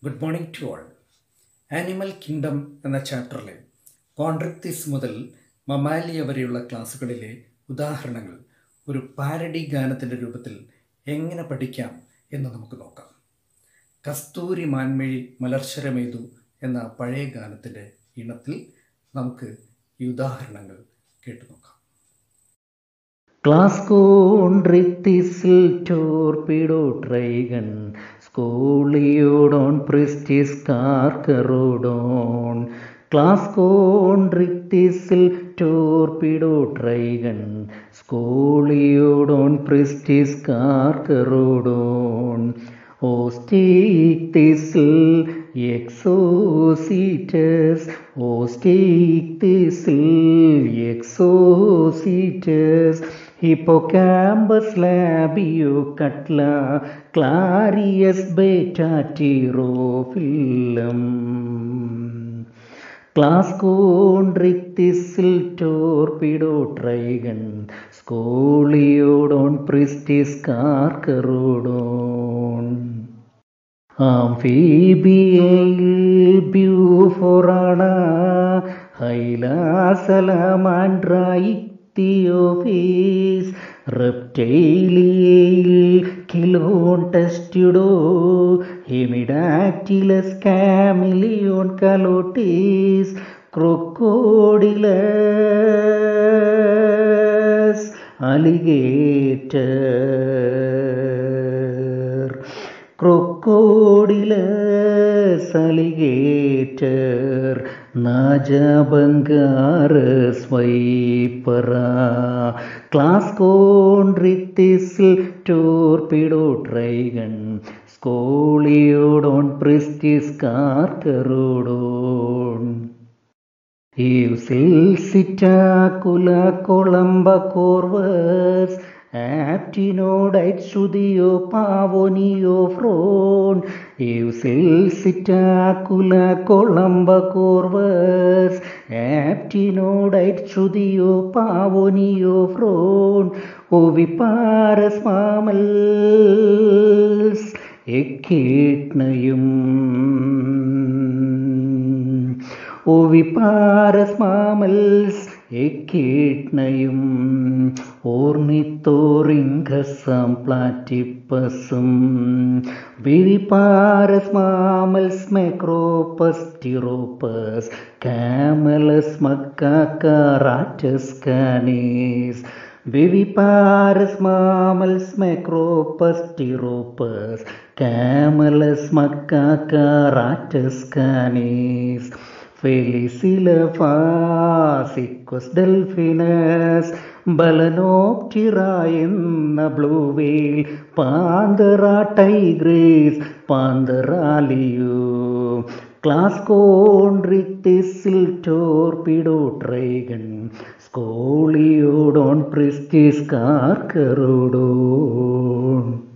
good morning to all animal kingdom എന്ന ചാപ്റ്ററിലെ കോൺട്രിക്തിസ് മുതൽ മമാലിയ വരെയുള്ള ക്ലാസ്സുകളിലെ ഉദാഹരണങ്ങൾ ഒരു പാരഡി ഗാനത്തിൻ്റെ രൂപത്തിൽ എങ്ങനെ പഠിക്കാം എന്ന് നമുക്ക് നോക്കാം കസ്തൂരി മാൻമിഴി മലർശരമേതു എന്ന പഴയ ഗാനത്തിൻ്റെ ഇണത്തിൽ നമുക്ക് ഈ ഉദാഹരണങ്ങൾ കേട്ടു നോക്കാം ക്ലാസ് കോൺട്രിക്തിസിൽ Torpedo Trygon Scoliodon Pristis Carcharodon class കോൺട്രിക്തിസിൽ Torpedo Trygon Scoliodon Pristis Carcharodon ഓസ്റ്റീക്തിസിൽ എക്സോസീറ്റസ് ഓസ്റ്റീക്തിസിൽ Exocoetus Hippocampus Labeo Catla Clarias Betta Pterophyllum class കോൺട്രിക്തിസിൽ Torpedo Trygon Scoliodon Pristis Carcharodon ആംഫീബിയയിൽ ബ്യൂഫോറാണ ഹൈലാസലമാൻഡ്രായിക്തിയോഫീസ് റെപ്റ്റൈലിയയിൽ Chelone Testudo Hemidactylus Chamaeleon Calotes Crocodilus Alligator Crocodilus Alligator Naja Bungarus Vipera class കോൺട്രിക്തിസിൽ Torpedo Trygon Scoliodon Pristis Carcharodon Psittacula Columba Corvus Aptenodytes Struthio Pavo Neophron Psittacula Columba Corvus Aptenodytes Struthio പാവോനിയോ ഫ്രോൺ ഒവിപാരസ് mammals എക്കീട്ണയും oviparous mammals എക്കീട്ണയും ഓർണിത്തോറിംഗസം പ്ലാറ്റിപ്പസും viviparous mammals Macropus Pteropus Camelus Macaca Rattus Canis viviparous mammals Macropus Pteropus Camelus Macaca Rattus Canis Felis Elephas Equus Delphinus Balaenoptera എന്ന blue whale Panthera tigris Panthera leo class കോൺട്രിക്തിസിൽ Torpedo Trygon Scoliodon Pristis കാർക്കറോഡോൺ